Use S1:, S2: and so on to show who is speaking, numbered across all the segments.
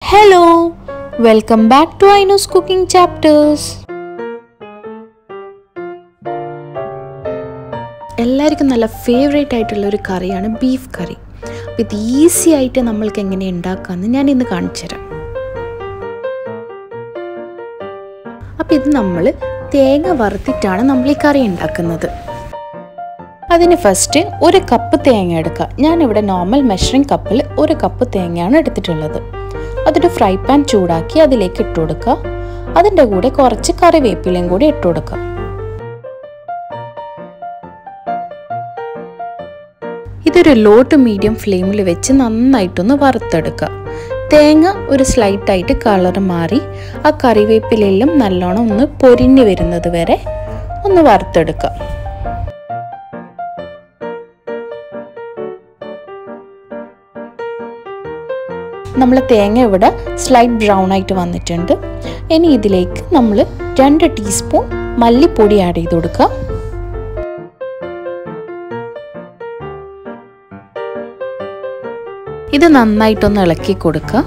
S1: hello welcome back to ഐനോസ് cooking chapters എല്ലാവർക്കും നല്ല ഫേവറേറ്റ് ആയിട്ടുള്ള ഒരു കറിയാണ് ബീഫ് കറി അപ്പോൾ ഇത് ഈസി ആയിട്ട് നമ്മൾക്ക് എങ്ങനെ ഉണ്ടാക്കാമെന്ന് ഞാൻ ഇന്ന് കാണിച്ചു തരാം അപ്പോൾ ഇത് നമ്മൾ തേങ്ങ വറുത്തിട്ടാണ് നമ്മൾ ഈ കറി ഉണ്ടാക്കുന്നത് അതിന് ഫസ്റ്റ് ഒരു കപ്പ് തേങ്ങ എടുക്കുക ഞാനിവിടെ നോർമൽ മെഷറിംഗ് കപ്പിൽ ഒരു കപ്പ് തേങ്ങയാണ് എടുത്തിട്ടുള്ളത് അതൊരു ഫ്രൈ പാൻ ചൂടാക്കി അതിലേക്ക് ഇട്ട് കൊടുക്കുക അതിൻ്റെ കൂടെ കുറച്ച് കറിവേപ്പിലയും കൂടി ഇട്ട് കൊടുക്കുക ഇതൊരു ലോ ടു മീഡിയം ഫ്ലെയിമിൽ വെച്ച് നന്നായിട്ടൊന്ന് വറുത്തെടുക്കുക തേങ്ങ ഒരു സ്ലൈറ്റായിട്ട് കളർ മാറി ആ കറിവേപ്പിലെല്ലാം നല്ലോണം ഒന്ന് പൊരിഞ്ഞു വരുന്നത് വരെ ഒന്ന് വറുത്തെടുക്കുക നമ്മൾ തേങ്ങ ഇവിടെ സ്ലൈറ്റ് ബ്രൗൺ ആയിട്ട് വന്നിട്ടുണ്ട് ഇനി ഇതിലേക്ക് നമ്മൾ രണ്ട് ടീസ്പൂൺ മല്ലിപ്പൊടി ആഡ് ചെയ്ത് കൊടുക്കുക ഇത് നന്നായിട്ടൊന്ന് ഇളക്കി കൊടുക്കുക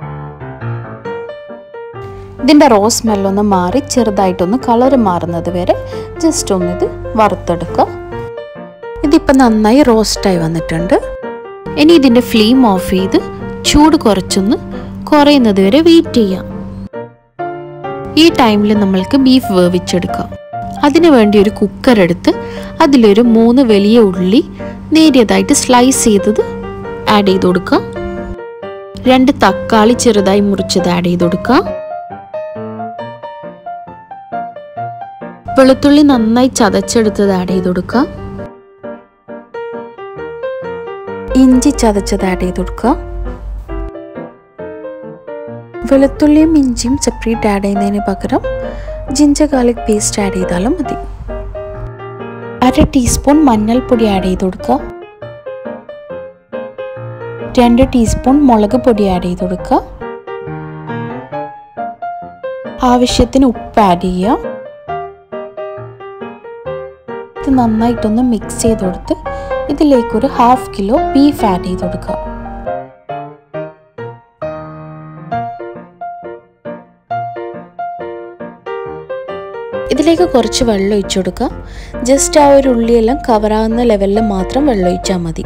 S1: ഇതിൻ്റെ റോ സ്മെല്ലൊന്ന് മാറി ചെറുതായിട്ടൊന്ന് കളർ മാറുന്നത് വരെ ജസ്റ്റ് ഒന്ന് ഇത് വറുത്തെടുക്കുക ഇതിപ്പോൾ നന്നായി റോസ്റ്റായി വന്നിട്ടുണ്ട് ഇനി ഇതിൻ്റെ ഫ്ലെയിം ഓഫ് ചെയ്ത് ചൂട് കുറച്ചൊന്ന് കുറയുന്നത് വരെ വെയിറ്റ് ചെയ്യാം ഈ ടൈമിൽ നമ്മൾക്ക് ബീഫ് വേവിച്ചെടുക്കാം അതിനു വേണ്ടി ഒരു കുക്കർ എടുത്ത് അതിലൊരു മൂന്ന് വലിയ ഉള്ളി നേരിയതായിട്ട് സ്ലൈസ് ചെയ്തത് ആഡ് ചെയ്ത് കൊടുക്കുക രണ്ട് തക്കാളി ചെറുതായി മുറിച്ചത് ആഡ് ചെയ്ത് കൊടുക്കുക വെളുത്തുള്ളി നന്നായി ചതച്ചെടുത്തത് ആഡ് ചെയ്ത് കൊടുക്കുക ഇഞ്ചി ചതച്ചത് ആഡ് ചെയ്ത് കൊടുക്കുക വെളുത്തുള്ളിയും ഇഞ്ചിയും സെപ്പറേറ്റ് ആഡ് ചെയ്യുന്നതിന് പകരം ജിഞ്ചർ ഗാർലിക് പേസ്റ്റ് ആഡ് ചെയ്താലും മതി അര ടീസ്പൂൺ മഞ്ഞൾപ്പൊടി ആഡ് ചെയ്ത് കൊടുക്കുക രണ്ട് ടീസ്പൂൺ മുളക് പൊടി ആഡ് ചെയ്ത് കൊടുക്കുക ആവശ്യത്തിന് ഉപ്പ് ആഡ് ചെയ്യുക ഇത് നന്നായിട്ടൊന്ന് മിക്സ് ചെയ്ത് കൊടുത്ത് ഇതിലേക്കൊരു ഹാഫ് കിലോ ബീഫ് ആഡ് ചെയ്ത് കൊടുക്കുക ഇതിലേക്ക് കുറച്ച് വെള്ളം ഒഴിച്ചു കൊടുക്കുക ജസ്റ്റ് ആ ഒരു ഉള്ളിയെല്ലാം കവറാകുന്ന ലെവലിൽ മാത്രം വെള്ളം ഒഴിച്ചാൽ മതി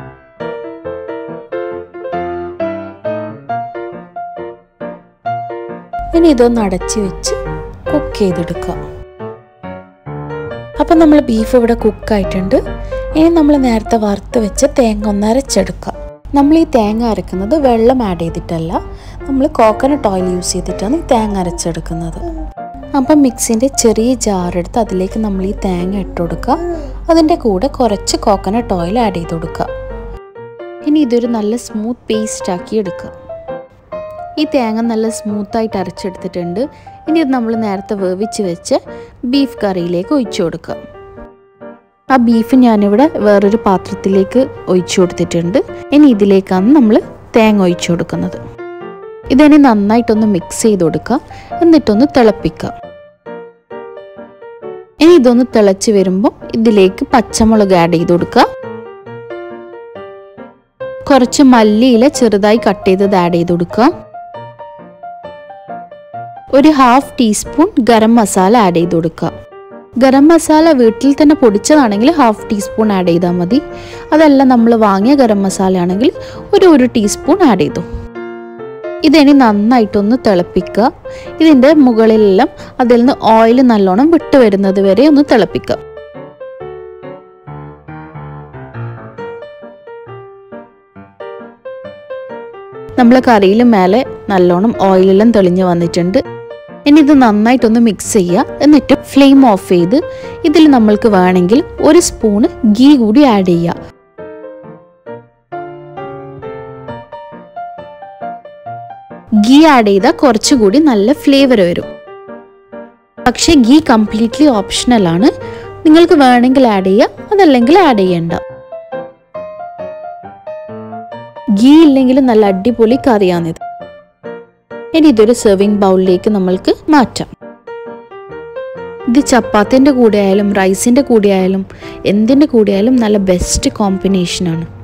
S1: ഇനി ഇതൊന്ന് അടച്ച് വെച്ച് കുക്ക് ചെയ്തെടുക്കുക അപ്പം നമ്മൾ ബീഫ് ഇവിടെ കുക്കായിട്ടുണ്ട് ഇനി നമ്മൾ നേരത്തെ വറുത്ത് വെച്ച് തേങ്ങ ഒന്ന് അരച്ചെടുക്കുക നമ്മൾ ഈ തേങ്ങ അരക്കുന്നത് വെള്ളം ആഡ് ചെയ്തിട്ടല്ല നമ്മൾ കോക്കനട്ട് ഓയിൽ യൂസ് ചെയ്തിട്ടാണ് ഈ തേങ്ങ അരച്ചെടുക്കുന്നത് അപ്പം മിക്സിൻ്റെ ചെറിയ ജാറെടുത്ത് അതിലേക്ക് നമ്മൾ ഈ തേങ്ങ ഇട്ട് കൊടുക്കുക അതിൻ്റെ കൂടെ കുറച്ച് കോക്കനട്ട് ഓയിൽ ആഡ് ചെയ്ത് കൊടുക്കുക ഇനി ഇതൊരു നല്ല സ്മൂത്ത് പേസ്റ്റ് ആക്കി എടുക്കുക ഈ തേങ്ങ നല്ല സ്മൂത്തായിട്ട് അരച്ചെടുത്തിട്ടുണ്ട് ഇനി ഇത് നമ്മൾ നേരത്തെ വേവിച്ച് വെച്ച് ബീഫ് കറിയിലേക്ക് ഒഴിച്ചു കൊടുക്കുക ആ ബീഫ് ഞാനിവിടെ വേറൊരു പാത്രത്തിലേക്ക് ഒഴിച്ചു കൊടുത്തിട്ടുണ്ട് ഇനി ഇതിലേക്കാണ് നമ്മൾ തേങ്ങ ഒഴിച്ചു കൊടുക്കുന്നത് ഇതിനി നന്നായിട്ടൊന്ന് മിക്സ് ചെയ്ത് കൊടുക്കുക എന്നിട്ടൊന്ന് തിളപ്പിക്കുക ഇനി ഇതൊന്ന് തിളച്ച് വരുമ്പോൾ ഇതിലേക്ക് പച്ചമുളക് ആഡ് ചെയ്ത് കൊടുക്കുക കുറച്ച് മല്ലിയില ചെറുതായി കട്ട് ചെയ്തത് ആഡ് ചെയ്ത് കൊടുക്കുക ഒരു half teaspoon garam masala add ചെയ്ത് കൊടുക്കുക ഗരം മസാല വീട്ടിൽ തന്നെ പൊടിച്ചതാണെങ്കിൽ ഹാഫ് ടീസ്പൂൺ ആഡ് ചെയ്താൽ മതി അതല്ല നമ്മൾ വാങ്ങിയ ഗരം മസാല ആണെങ്കിൽ ഒരു ഒരു ടീസ്പൂൺ ആഡ് ചെയ്തു ഇതിനി നന്നായിട്ടൊന്ന് തിളപ്പിക്കുക ഇതിൻ്റെ മുകളിലെല്ലാം അതിൽ നിന്ന് ഓയിൽ നല്ലോണം വിട്ട് വരുന്നത് വരെ ഒന്ന് തിളപ്പിക്കുക നമ്മൾ കറിയിൽ മേലെ നല്ലോണം ഓയിലെല്ലാം തെളിഞ്ഞ് വന്നിട്ടുണ്ട് ഇനി ഇത് നന്നായിട്ടൊന്ന് മിക്സ് ചെയ്യുക എന്നിട്ട് ഫ്ലെയിം ഓഫ് ചെയ്ത് ഇതിൽ നമ്മൾക്ക് വേണമെങ്കിൽ ഒരു സ്പൂണ് ഗീ കൂടി ആഡ് ചെയ്യുക ഗീ ആഡ് ചെയ്താൽ കുറച്ചുകൂടി നല്ല ഫ്ലേവർ വരും പക്ഷേ ഗീ കംപ്ലീറ്റ്ലി ഓപ്ഷണൽ ആണ് നിങ്ങൾക്ക് വേണമെങ്കിൽ ആഡ് ചെയ്യുക അതല്ലെങ്കിൽ ആഡ് ചെയ്യണ്ട ഗീ ഇല്ലെങ്കിൽ നല്ല അടിപൊളി കറിയാണിത് ഇനി ഇതൊരു സെർവിങ് ബൗളിലേക്ക് നമ്മൾക്ക് മാറ്റാം ഇത് ചപ്പാത്തിൻ്റെ കൂടെ ആയാലും റൈസിൻ്റെ കൂടെ ആയാലും എന്തിൻ്റെ കൂടെ ആയാലും നല്ല ബെസ്റ്റ് കോമ്പിനേഷനാണ്